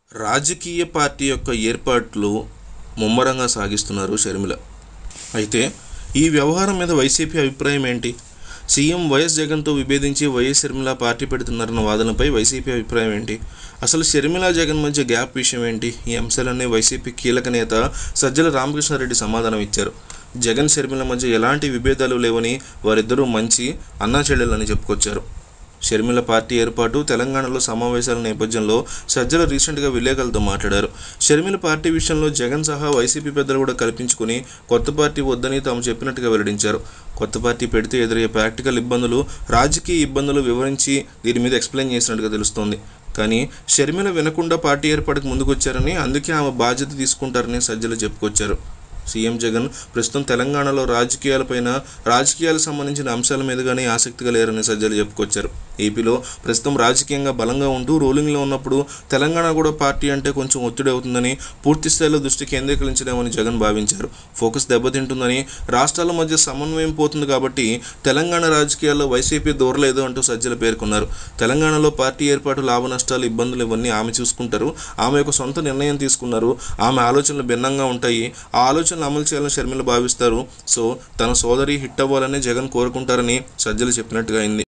రాజకీయ పార్టీ యొక్క ఏర్పాట్లు ముమ్మరంగా సాగిస్తున్నారు షర్మిల అయితే ఈ వ్యవహారం మీద వైసీపీ అభిప్రాయం ఏంటి సీఎం వైఎస్ జగన్తో విభేదించి వైఎస్ షర్మిల పార్టీ పెడుతున్నారన్న వాదనపై వైసీపీ అభిప్రాయం ఏంటి అసలు షర్మిల జగన్ మధ్య గ్యాప్ విషయం ఏంటి ఈ అంశాలన్నీ వైసీపీ కీలక నేత సజ్జల రామకృష్ణారెడ్డి సమాధానం ఇచ్చారు జగన్ షర్మిల మధ్య ఎలాంటి విభేదాలు లేవని వారిద్దరూ మంచి అన్నా చెల్లెలని చెప్పుకొచ్చారు షర్మిల పార్టీ ఏర్పాటు తెలంగాణలో సమావేశాల నేపథ్యంలో సజ్జల రీసెంట్గా విలేకరులతో మాట్లాడారు షర్మిల పార్టీ విషయంలో జగన్ సహా వైసీపీ పెద్దలు కూడా కల్పించుకుని కొత్త పార్టీ వద్దని తాము చెప్పినట్టుగా వెల్లడించారు కొత్త పార్టీ పెడితే ఎదురయ్యే ప్రాక్టికల్ ఇబ్బందులు రాజకీయ ఇబ్బందులు వివరించి దీని మీద ఎక్స్ప్లెయిన్ చేసినట్టుగా తెలుస్తోంది కానీ షర్మిల వినకుండా పార్టీ ఏర్పాటుకు ముందుకొచ్చారని అందుకే ఆమె బాధ్యత తీసుకుంటారని సజ్జలు చెప్పుకొచ్చారు సీఎం జగన్ ప్రస్తుతం తెలంగాణలో రాజకీయాలపైన రాజకీయాలకు సంబంధించిన అంశాల మీదుగానే ఆసక్తిగా లేరని సజ్జలు చెప్పుకొచ్చారు ఏపీలో ప్రస్తుతం రాజకీయంగా బలంగా ఉంటూ రూలింగ్లో ఉన్నప్పుడు తెలంగాణ కూడా పార్టీ అంటే కొంచెం ఒత్తిడి అవుతుందని పూర్తి స్థాయిలో దృష్టి కేంద్రీకరించలేమని జగన్ భావించారు ఫోకస్ దెబ్బతింటుందని రాష్ట్రాల మధ్య సమన్వయం పోతుంది కాబట్టి తెలంగాణ రాజకీయాల్లో వైసీపీ దూరలేదు అంటూ సజ్జలు పేర్కొన్నారు తెలంగాణలో పార్టీ ఏర్పాటు లాభ నష్టాలు ఇబ్బందులు ఇవన్నీ ఆమె చూసుకుంటారు ఆమె యొక్క సొంత నిర్ణయం తీసుకున్నారు ఆమె ఆలోచనలు భిన్నంగా ఉంటాయి ఆ ఆలోచనలు అమలు చేయాలని షర్మిల భావిస్తారు సో తన సోదరి హిట్ అవ్వాలని జగన్ కోరుకుంటారని సజ్జలు చెప్పినట్టుగా అయింది